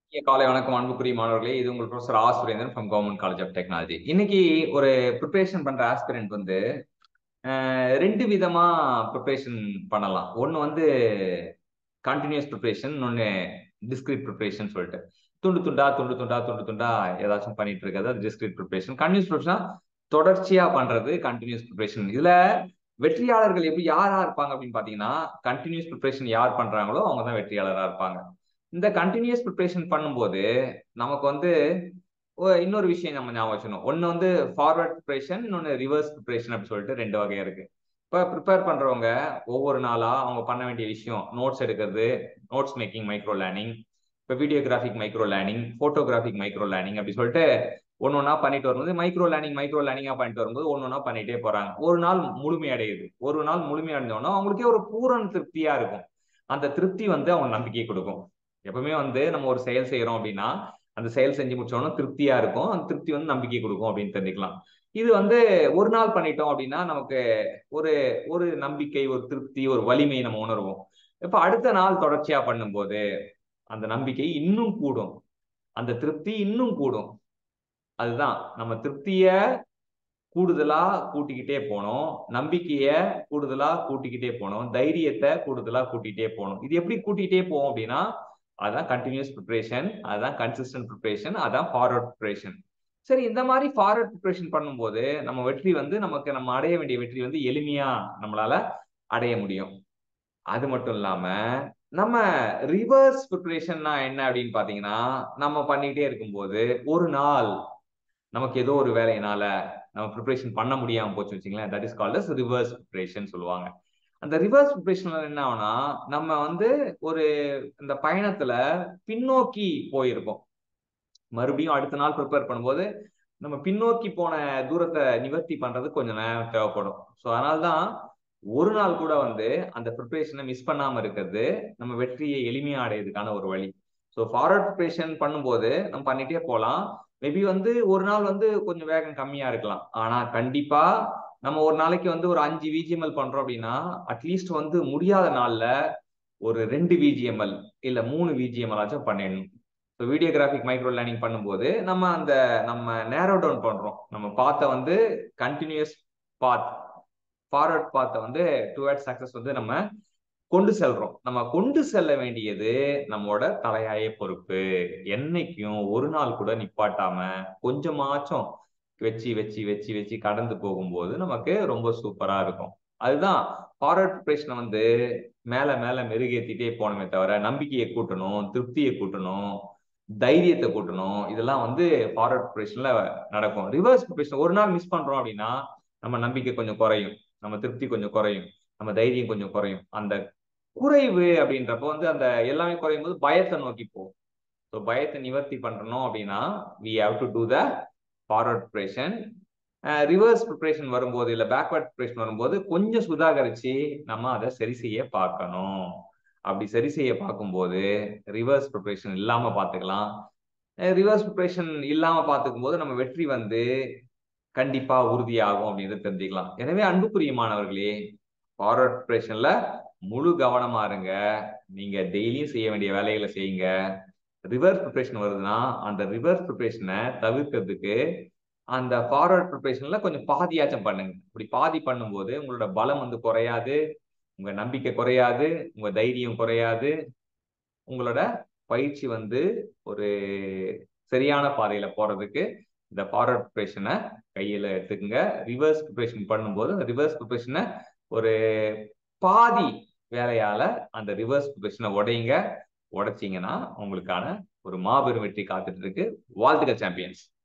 இனிய காலை வணக்கம் அன்புக்குரிய மாணவர்களே இது உங்கள் ப்ரொஃபசர் ஆ Surendran from government college of technology இன்னைக்கு ஒரு ப்ரிப்பரேஷன் பண்ற ஆஸ்பிரண்ட் வந்து அஹ், ரெண்டு விதமா ப்ரிப்பரேஷன் பண்ணலாம் ஒன்னு வந்து கண்டினியூஸ் ப்ரிப்பரேஷன் இன்னொன்னு டிஸ்கிரீட் ப்ரிப்பரேஷன் சொல்லிட்டு துண்டு துண்டா துண்டு துண்டா துண்டு துண்டா ஏதாச்சும் பண்ணிட்டு இருக்கிறது அது டிஸ்கிரீட் ப்ரிப்பரேஷன் கண்டினியூஸ் ப்ரிப்பரேஷன் தொடர்ச்சியா பண்றது கண்டினியூஸ் ப்ரிப்பரேஷன் இதுல வெற்றியாளர்கள் எப்படி யாரா இருப்பாங்க அப்படின்னு பாத்தீங்கன்னா கண்டினியூஸ் ப்ரிப்பரேஷன் யார் பண்றாங்களோ அவங்க தான் வெற்றியாளரா இருப்பாங்க இந்த கண்டினியூஸ் ப்ரிப்பரேஷன் பண்ணும்போது நமக்கு வந்து ஒ- இன்னொரு விஷயம் நம்ம ஞாபகம் வச்சுக்கணும் ஒன்னு வந்து ஃபார்வர்ட் ப்ரிப்பரேஷன் இன்னொன்னு ரிவர்ஸ் ப்ரிப்பரேஷன் அப்படின்னு சொல்லிட்டு ரெண்டு வகையா இருக்கு இப்போ ப்ரிப்பேர் பண்றவங்க ஒவ்வொரு நாளா அவங்க பண்ண வேண்டிய விஷயம் நோட்ஸ் எடுக்கிறது நோட்ஸ் மேக்கிங் மைக்ரோ லேர்னிங் இப்போ videographic micro learning photographic micro learning அப்படி சொல்லிட்டு ஒன்று ஒன்றா பண்ணிட்டு வரும்போது மைக்ரோ லேர்னிங் மைக்ரோ லேர்னிங்காக பண்ணிட்டு வரும்போது ஒன்று ஒன்றா பண்ணிட்டே போறாங்க ஒரு நாள் முழுமை அடையுது ஒரு நாள் முழுமை அடைஞ்சோன்னா அவங்களுக்கே ஒரு பூரண திருப்தியா இருக்கும் அந்த திருப்தி வந்து அவங்க நம்பிக்கை கொடுக்கும் எப்பவுமே வந்து நம்ம ஒரு செயல் செய்யறோம் அப்படின்னா அந்த செயல் செஞ்சு முடிச்சோம்னா திருப்தியா இருக்கும் அந்த திருப்தி வந்து நம்பிக்கை கொடுக்கும் அப்படின்னு தெரிஞ்சுக்கலாம் இது வந்து ஒரு நாள் பண்ணிட்டோம் அப்படின்னா நமக்கு ஒரு ஒரு நம்பிக்கை ஒரு திருப்தி ஒரு வலிமை நம்ம உணர்வோம் இப்ப அடுத்த நாள் தொடர்ச்சியா பண்ணும்போது அந்த நம்பிக்கை இன்னும் கூடும் அந்த திருப்தி இன்னும் கூடும் அதுதான் நம்ம திருப்திய கூடுதலா கூட்டிக்கிட்டே போனோம் நம்பிக்கைய கூடுதலா கூட்டிக்கிட்டே போனோம் தைரியத்தை கூடுதலா கூட்டிகிட்டே போகணும் இது எப்படி கூட்டிகிட்டே போவோம் அப்படின்னா அதான் கண்டினியூஸ் ப்ரிப்பரேஷன் அதான் கன்சிஸ்டன்ட் ப்ரிப்பரேஷன் அதான் ஃபார்வர்ட் ப்ரிப்பரேஷன் சரி இந்த மாதிரி ஃபார்வர்ட் ப்ரிப்பரேஷன் பண்ணும்போது நம்ம வெற்றி வந்து நமக்கு நம்ம அடைய வேண்டிய வெற்றி வந்து எளிமையா நம்மளால அடைய முடியும் அது மட்டும் இல்லாம நம்ம ரிவர்ஸ் ப்ரிப்பரேஷன்னா என்ன அப்படின்னு பாத்தீங்கன்னா நம்ம பண்ணிட்டே இருக்கும்போது ஒரு நாள் நமக்கு ஏதோ ஒரு வேலையினால நம்ம ப்ரிப்பரேஷன் பண்ண முடியாம போச்சு வச்சுங்களேன் that is called reverse preparation சொல்லுவாங்க அந்த ரிவர்ஸ் ப்ரிப்பரேஷன்ல என்ன ஆகும்னா நம்ம வந்து ஒரு இந்த பயணத்துல பின்னோக்கி போயிருப்போம் மறுபடியும் அடுத்த நாள் ப்ரிப்பேர் பண்ணும்போது நம்ம பின்னோக்கி போன தூரத்தை நிவர்த்தி பண்றது கொஞ்சம் நேரம் தேவைப்படும் ஸோ அதனால்தான் ஒரு நாள் கூட வந்து அந்த ப்ரிப்பரேஷனை மிஸ் பண்ணாம இருக்கிறது நம்ம வெற்றியை எளிமையா அடையிறதுக்கான ஒரு வழி ஸோ ஃபார்வர்ட் ப்ரிப்பரேஷன் பண்ணும்போது நம்ம பண்ணிட்டே போகலாம் மேபி வந்து ஒரு நாள் வந்து கொஞ்சம் வேகம் கம்மியா இருக்கலாம் ஆனா கண்டிப்பா நம்ம ஒரு நாளைக்கு வந்து ஒரு அஞ்சு விஜிஎம்எல் பண்றோம் அப்படின்னா அட்லீஸ்ட் வந்து முடியாத நாள்ல ஒரு ரெண்டு விஜிஎம்எல் இல்ல மூணு விஜிஎம்எல் ஆச்சும் பண்ணிடணும் ஸோ வீடியோகிராஃபிக் மைக்ரோ லேர்னிங் பண்ணும்போது நம்ம அந்த நம்ம நேரோ டவுன் பண்றோம் நம்ம பார்த்த வந்து கண்டினியூஸ் பாத் ஃபார்வர்ட் பாத்தை வந்து டுவர்ட் சக்சஸ் வந்து நம்ம கொண்டு செல்றோம் நம்ம கொண்டு செல்ல வேண்டியது நம்மளோட தலையாய பொறுப்பு என்னைக்கும் ஒரு நாள் கூட நிப்பாட்டாம கொஞ்சமாச்சும் வச்சு வச்சு வச்சு வச்சு கடந்து போகும்போது நமக்கு ரொம்ப சூப்பரா இருக்கும் அதுதான் ஃபார்வர்ட் ப்ரிப்பரேஷனை வந்து மேல மேல மெருகேத்திட்டே போனோமே தவிர நம்பிக்கையை கூட்டணும் திருப்தியை கூட்டணும் தைரியத்தை கூட்டணும் இதெல்லாம் வந்து ஃபார்வர்ட் ப்ரிப்பரேஷன்ல நடக்கும் ரிவர்ஸ் ப்ரிப்பரேஷன் ஒரு நாள் மிஸ் பண்றோம் அப்படின்னா நம்ம நம்பிக்கை கொஞ்சம் குறையும் நம்ம திருப்தி கொஞ்சம் குறையும் நம்ம தைரியம் கொஞ்சம் குறையும் அந்த குறைவு அப்படின்றப்போ வந்து அந்த எல்லாமே குறையும் போது பயத்தை நோக்கி போகும் ஸோ பயத்தை நிவர்த்தி பண்றணும் அப்படின்னா we have to do the forward preparation reverse preparation வரும்போது இல்லை பேக்வர்ட் ப்ரிப்பரேஷன் வரும்போது கொஞ்சம் சுதாகரிச்சு நம்ம அதை சரி செய்ய பார்க்கணும் அப்படி சரி செய்ய பார்க்கும்போது ரிவர்ஸ் ப்ரிப்பரேஷன் இல்லாம பார்த்துக்கலாம் ரிவர்ஸ் ப்ரிப்பரேஷன் இல்லாம பார்த்துக்கும் போது நம்ம வெற்றி வந்து கண்டிப்பா உறுதியாகும் அப்படின்றத தெரிஞ்சுக்கலாம் எனவே அன்புக்குரிய மாணவர்களே ஃபார்வர்ட் ப்ரிப்பரேஷன்ல முழு கவனமா இருங்க நீங்க டெய்லியும் செய்ய வேண்டிய வேலைகளை செய்யுங்க ரிவர்ஸ் ப்ரிப்பரேஷன் வருதுன்னா அந்த ரிவர்ஸ் ப்ரிப்பரேஷனை தவிர்க்கிறதுக்கு அந்த ஃபார்வர்ட் ப்ரிப்பரேஷன்ல கொஞ்சம் பாதியாச்சும் பண்ணுங்க இப்படி பாதி பண்ணும்போது உங்களோட பலம் வந்து குறையாது உங்க நம்பிக்கை குறையாது உங்க தைரியம் குறையாது உங்களோட பயிற்சி வந்து ஒரு சரியான பாதையில போறதுக்கு இந்த ஃபார்வர்ட் ப்ரிப்பரேஷனை கையில எடுத்துக்கங்க ரிவர்ஸ் ப்ரிப்பரேஷன் பண்ணும்போது அந்த ரிவர்ஸ் ப்ரிப்பரேஷனை ஒரு பாதி வேலையால அந்த ரிவர்ஸ் ப்ரிப்பரேஷனை உடையுங்க உடைச்சிங்கன்னா உங்களுக்கான ஒரு மாபெரும் வெற்றி காத்துட்டு இருக்கு வாழ்த்துக்கள் சாம்பியன்ஸ்